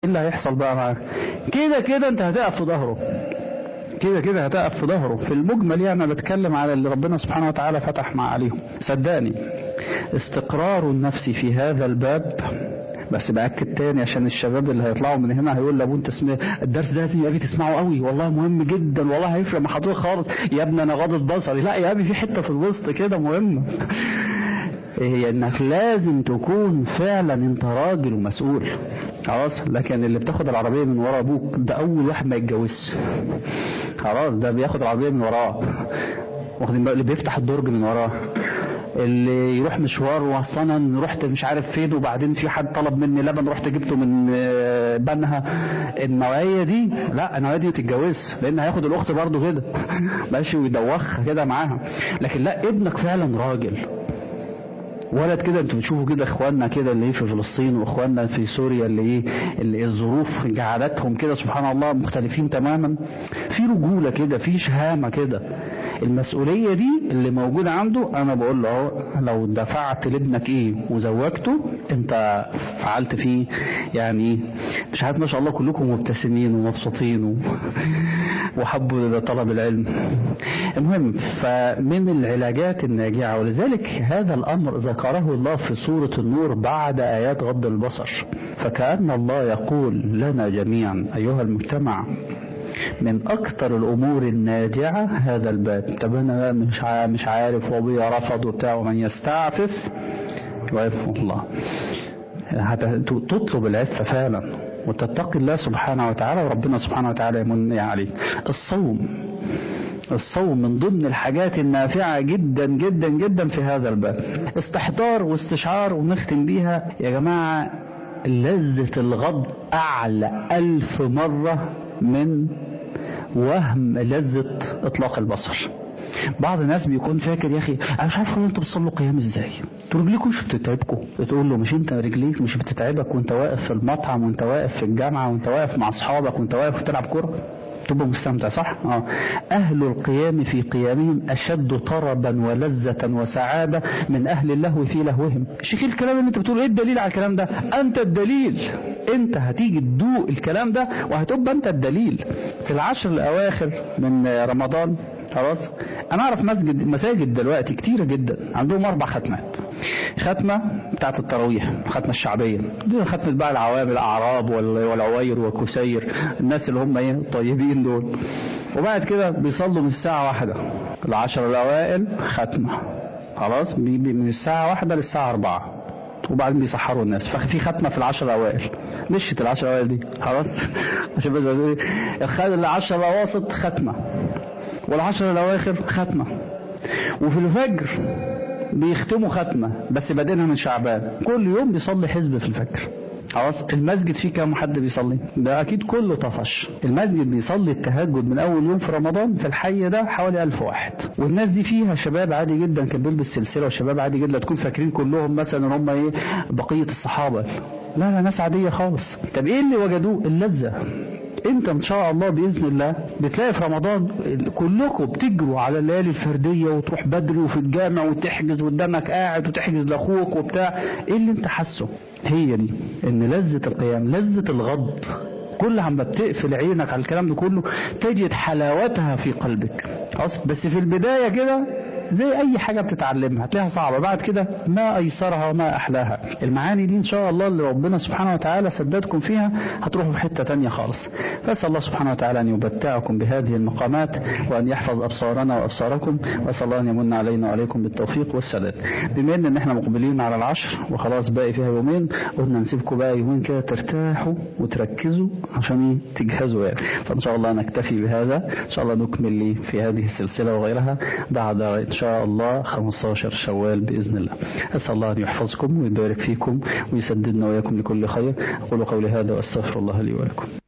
ايه اللي هيحصل بقى معاك كده كده انت هتقف في ظهره كده كده هتقف في ظهره في المجمل يعني انا بتكلم على اللي ربنا سبحانه وتعالى فتح مع عليهم صدقني استقرار النفس في هذا الباب بس باكد تاني عشان الشباب اللي هيطلعوا من هنا هيقول لابو انت اسمه الدرس ده لازم يا ابي تسمعه قوي والله مهم جدا والله هيفرق مع حضرتك خالص يا ابني انا غاضب بصري لا يا ابي في حته في الوسط كده مهمه هي انك لازم تكون فعلا انت راجل ومسؤول خلاص لكن اللي بتاخد العربيه من ورا ابوك ده اول واحد ما يتجوزش خلاص ده بياخد العربيه من وراه واخدين بالك اللي بيفتح الدرج من وراه اللي يروح مشوار وصلا رحت مش عارف فين وبعدين في حد طلب مني لبن رحت جبته من بنها النوعيه دي لا النوعيه دي ما تتجوزش لان هياخد الاخت برضه كده ماشي ويدوخها كده معاها لكن لا ابنك فعلا راجل ولد كده انتوا بتشوفوا كده اخواننا كده اللي في فلسطين واخواننا في سوريا اللي ايه اللي الظروف جعلتهم كده سبحان الله مختلفين تماما في رجوله كده في شهامه كده المسؤوليه دي اللي موجوده عنده انا بقول له اهو لو دفعت لابنك ايه وزوجته انت فعلت فيه يعني مش عارف ما شاء الله كلكم مبتسمين ومبسوطين و... وحبوا طلب العلم المهم فمن العلاجات الناجعة ولذلك هذا الأمر ذكره الله في سورة النور بعد آيات غض البصر فكأن الله يقول لنا جميعا أيها المجتمع من أكثر الأمور الناجعة هذا الباب طب أنا مش مش عارف وأبويا رفض وبتاع ومن يستعفف يعفه الله تطلب العفة فعلا وتتقي الله سبحانه وتعالى وربنا سبحانه وتعالى يمن عليك الصوم الصوم من ضمن الحاجات النافعة جدا جدا جدا في هذا الباب استحضار واستشعار ونختم بيها يا جماعة لذة الغض أعلى ألف مرة من وهم لذة إطلاق البصر بعض الناس بيكون فاكر يا اخي انا مش عارف انتوا بتصلوا قيام ازاي انتوا رجليكم مش بتتعبكم تقول له مش انت رجليك مش بتتعبك وانت واقف في المطعم وانت واقف في الجامعه وانت واقف مع اصحابك وانت واقف بتلعب كوره تبقى مستمتع صح؟ اه أهل القيام في قيامهم أشد طربا ولذة وسعادة من أهل اللهو في لهوهم. شيخ الكلام اللي أنت بتقوله إيه الدليل على الكلام ده؟ أنت الدليل. أنت هتيجي تدوق الكلام ده وهتبقى أنت الدليل. في العشر الأواخر من رمضان خلاص انا اعرف مسجد مساجد دلوقتي كتيره جدا عندهم اربع ختمات ختمه بتاعه التراويح الختمه الشعبيه دي ختمه بقى العوام الاعراب والعوير والكسير الناس اللي هم ايه الطيبين دول وبعد كده بيصلوا من الساعه واحدة العشر الاوائل ختمه خلاص من الساعه واحدة للساعه أربعة وبعدين بيسحروا الناس ففي ختمه في العشر الاوائل مشت العشر الاوائل دي خلاص عشان بس العشر الاواسط ختمه والعشر الأواخر ختمة وفي الفجر بيختموا ختمة بس بادئينها من شعبان كل يوم بيصلي حزب في الفجر خلاص المسجد فيه كام حد بيصلي ده اكيد كله طفش المسجد بيصلي التهجد من اول يوم في رمضان في الحي ده حوالي ألف واحد والناس دي فيها شباب عادي جدا كان بيلبس سلسله وشباب عادي جدا تكون فاكرين كلهم مثلا هم ايه بقيه الصحابه لا لا ناس عاديه خالص طب ايه اللي وجدوه اللذه انت ان شاء الله باذن الله بتلاقي في رمضان كلكم بتجروا على الليالي الفرديه وتروح بدري وفي الجامع وتحجز قدامك قاعد وتحجز لاخوك وبتاع ايه اللي انت حاسه هي دي ان لذه القيام لذه الغض كل عما بتقفل عينك على الكلام ده كله تجد حلاوتها في قلبك خلاص بس في البدايه كده زي اي حاجة بتتعلمها هتلاقيها صعبة بعد كده ما ايسرها وما احلاها المعاني دي ان شاء الله اللي ربنا سبحانه وتعالى سددكم فيها هتروحوا في حتة تانية خالص فاسأل الله سبحانه وتعالى ان يبتعكم بهذه المقامات وان يحفظ ابصارنا وابصاركم واسأل الله ان يمن علينا وعليكم بالتوفيق والسداد بما ان احنا مقبلين على العشر وخلاص باقي فيها يومين قلنا نسيبكم بقى يومين كده ترتاحوا وتركزوا عشان تجهزوا يعني فان شاء الله نكتفي بهذا ان شاء الله نكمل لي في هذه السلسلة وغيرها بعد ان شاء الله 15 شوال بإذن الله أسأل الله أن يحفظكم ويبارك فيكم ويسددنا وإياكم لكل خير أقول قولي هذا وأستغفر الله لي ولكم